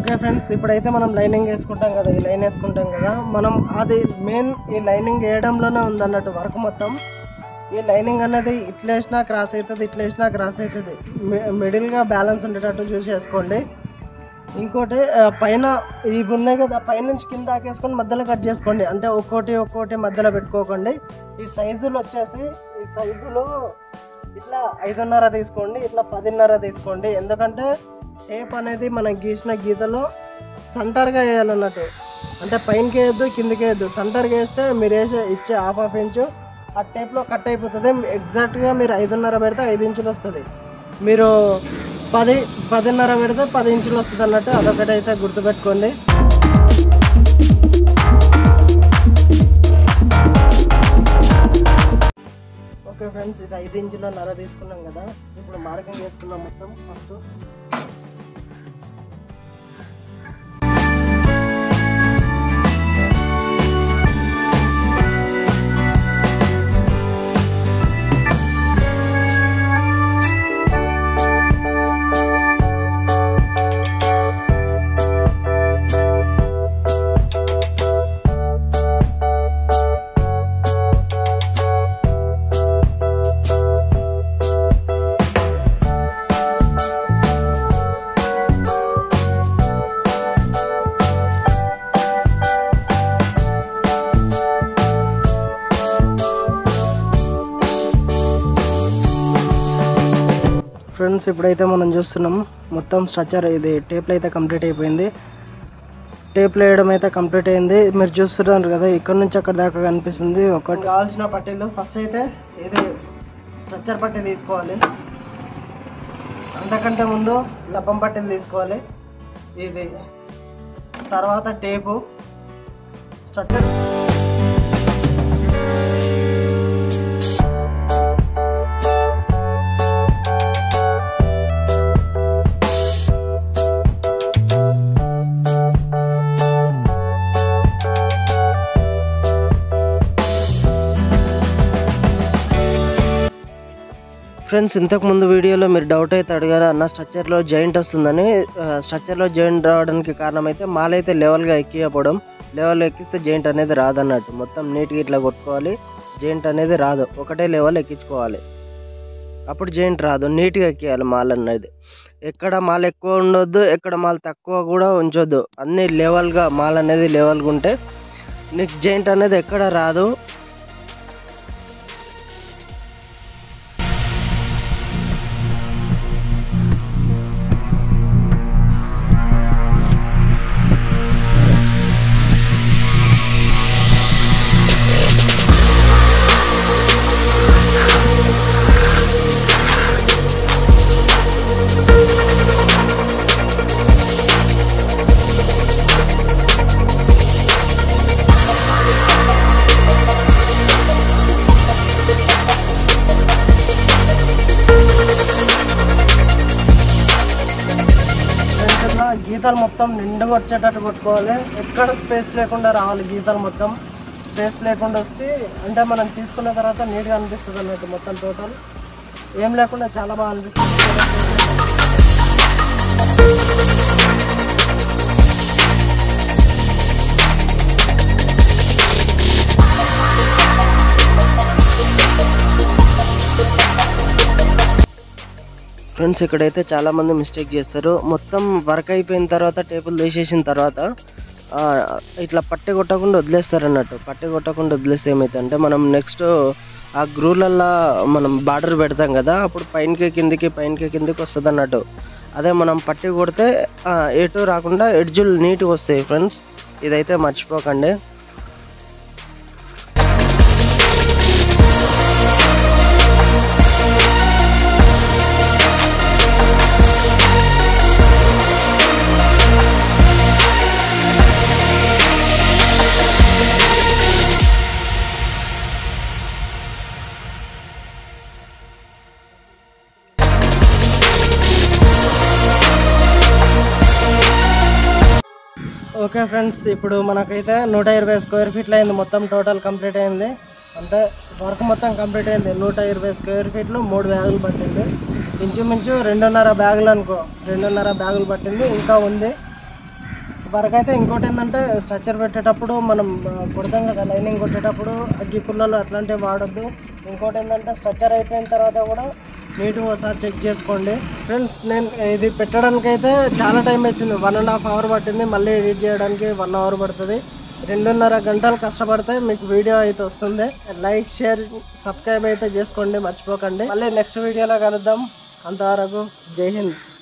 okay friends ఇప్పుడైతే మనం lining వేసుకుంటాం కదా ఈ లైన్ వేసుకుంటాం కదా మనం అది మెయిన్ ఈ లైనింగ్ వేయడంలోనే ఉంది అన్నట్టు వర్క్ మొత్తం ఈ లైనింగ్ అనేది ఇట్లా వేసినా క్రాస్ అవుతుంది ఇట్లా వేసినా క్రాస్ అవుతుంది మిడిల్గా బ్యాలెన్స్ ఉండేటట్టు చూసి వేసుకోండి ఇంకోటి ఆ, పైన ఇవి ఉన్నాయి కదా పైనుంచి కింద ఆకేసుకొని మధ్యలో కట్ చేసుకోండి అంటే ఒక్కోటి ఒక్కోటి మధ్యలో పెట్టుకోకండి ఈ సైజులు వచ్చేసి ఈ సైజులు ఇట్లా ఐదున్నర తీసుకోండి ఇట్లా పదిన్నర తీసుకోండి ఎందుకంటే టేప్ అనేది మనం గీసిన గీతలో సెంటర్గా వేయాలన్నట్టు అంటే పైనకి వేయద్దు కిందకి వేయద్దు సెంటర్గా వేస్తే మీరు వేసే ఇచ్చే హాఫ్ హాఫ్ ఇంచు ఆ టేప్లో కట్ అయిపోతుంది ఎగ్జాక్ట్గా మీరు ఐదున్నర పెడితే ఐదు ఇంచులు వస్తుంది మీరు పది పదిన్నర పెడితే పది ఇంచులు వస్తుంది అన్నట్టు అదొకటి అయితే గుర్తుపెట్టుకోండి ఓకే ఫ్రెండ్స్ ఇది ఐదు ఇంచుల నర తీసుకున్నాం కదా ఇప్పుడు మార్కింగ్ చేసుకుందాం మొత్తం ఫస్ట్ ఫ్రెండ్స్ ఇప్పుడైతే మనం చూస్తున్నాం మొత్తం స్ట్రక్చర్ ఇది టేప్లో అయితే కంప్లీట్ అయిపోయింది టేప్లో వేయడం అయితే కంప్లీట్ అయింది మీరు చూస్తున్నారు కదా ఇక్కడ నుంచి అక్కడ దాకా కనిపిస్తుంది ఒకటి కావాల్సిన పట్టీలు ఫస్ట్ అయితే ఇది స్ట్రక్చర్ పట్టీ తీసుకోవాలి అంతకంటే ముందు లబ్బం పట్టీలు తీసుకోవాలి ఇది తర్వాత టేపు స్ట్రక్చర్ ఫ్రెండ్స్ ఇంతకు ముందు వీడియోలో మీరు డౌట్ అయితే అడిగారు అన్న స్ట్రక్చర్లో జాయింట్ వస్తుందని ఆ, స్ట్రక్చర్లో జాయింట్ రావడానికి కారణం అయితే మాల్ అయితే లెవెల్గా ఎక్కియకపోవడం లెవెల్ ఎక్కిస్తే జాయింట్ అనేది రాదన్నట్టు మొత్తం నీట్గా ఇట్లా కొట్టుకోవాలి జాయింట్ అనేది రాదు ఒకటే లెవెల్ ఎక్కించుకోవాలి అప్పుడు జాయింట్ రాదు నీట్గా ఎక్కియాలి మాల్ అనేది ఎక్కడ మాల్ ఎక్కువ ఉండొద్దు ఎక్కడ మాల్ తక్కువ కూడా ఉంచొద్దు అన్ని లెవెల్గా మాల్ అనేది లెవెల్గా ఉంటే నీకు జాయింట్ అనేది ఎక్కడ రాదు వెంటనే గీతలు మొత్తం నిండుగా వచ్చేటట్టు కొట్టుకోవాలి ఎక్కడ స్పేస్ లేకుండా రావాలి గీతలు మొత్తం స్పేస్ లేకుండా వస్తే అంటే మనం తీసుకున్న తర్వాత నీట్గా అనిపిస్తుంది అన్నట్టు మొత్తం టోటల్ ఏం లేకుండా చాలా బాగా అనిపిస్తుంది ఫ్రెండ్స్ ఇక్కడైతే చాలా మంది మిస్టేక్ చేస్తారు మొత్తం వర్క్ అయిపోయిన తర్వాత టేబుల్ తీసేసిన తర్వాత ఆ, ఇట్లా పట్టి కొట్టకుండా వదిలేస్తారు అన్నట్టు పట్టి కొట్టకుండా వదిలేస్తే ఏమైతే మనం నెక్స్ట్ ఆ గ్రూలల్లా మనం బార్డర్ పెడతాం కదా అప్పుడు పైనకి కిందికి పైనకి కిందికి వస్తుంది అన్నట్టు అదే మనం పట్టి కొడితే ఆ, ఎటు రాకుండా ఎడ్జులు నీట్గా వస్తాయి ఫ్రెండ్స్ ఇదైతే మర్చిపోకండి ఓకే ఫ్రెండ్స్ ఇప్పుడు మనకైతే నూట ఇరవై స్క్వేర్ ఫీట్లు అయింది మొత్తం టోటల్ కంప్లీట్ అయింది అంటే వర్క్ మొత్తం కంప్లీట్ అయింది నూట ఇరవై స్క్వేర్ ఫీట్లు మూడు బ్యాగులు పట్టింది ఇంచుమించు రెండున్నర బ్యాగులు అనుకో రెండున్నర బ్యాగులు పట్టింది ఇంకా ఉంది వర్క్ అయితే ఇంకోటి ఏంటంటే స్ట్రక్చర్ పెట్టేటప్పుడు మనం ఆ, కొడతాం కదా లైనింగ్ కొట్టేటప్పుడు అగ్గి పుల్లలు అట్లాంటివి వాడొద్దు ఇంకోటి ఏంటంటే స్ట్రక్చర్ అయిపోయిన తర్వాత కూడా నీట్గా ఒకసారి చెక్ చేసుకోండి ఫ్రెండ్స్ నేను ఇది పెట్టడానికి అయితే చాలా టైం వచ్చింది వన్ అండ్ హాఫ్ అవర్ పట్టింది మళ్ళీ ఎడిట్ చేయడానికి వన్ అవర్ పడుతుంది రెండున్నర గంటలు కష్టపడితే మీకు వీడియో అయితే వస్తుంది లైక్ షేర్ సబ్స్క్రైబ్ అయితే చేసుకోండి మర్చిపోకండి మళ్ళీ నెక్స్ట్ వీడియోలో కలుద్దాం అంతవరకు జై హింద్